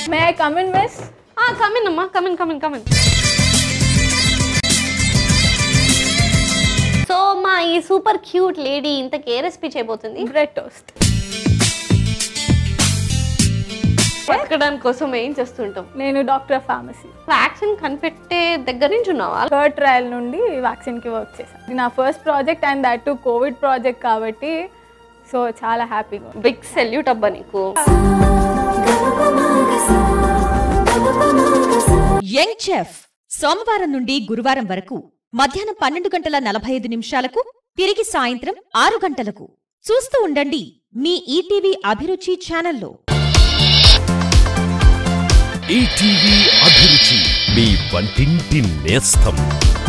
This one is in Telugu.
May I come in miss come in అమ్మా కమిన్ కమిన్ కమిన్ సో మా ఈ సూపర్ క్యూట్ లేడీ ఇంతకి ఏ రెసిపీ చేయబోతుంది బ్రెడ్ టోస్ట్ బతకడానికి కోసం ఏం చేస్తుంటాం నేను డాక్టర్ ఆఫ్ ఫార్మసీ వ్యాక్సిన్ కనిపెట్టే దగ్గర నుంచి ఉన్నావా థర్డ్ ట్రయల్ నుండి వ్యాక్సిన్కి వర్క్ చేశాను ఇది నా first project and that too covid project కాబట్టి సో చాలా హ్యాపీగా ఉంది. బిగ్ సెల్యూట్ అబ్బా నీకు యంగ్ చెఫ్ సోమవారం నుండి గురువారం వరకు మధ్యాహ్నం పన్నెండు గంటల నలభై ఐదు నిమిషాలకు తిరిగి సాయంత్రం ఆరు గంటలకు చూస్తూ ఉండండి మీ ఈటీవీ అభిరుచి ఛానల్లో ఈటీవీ అభిరుచి మీ వంటింటి నేస్తం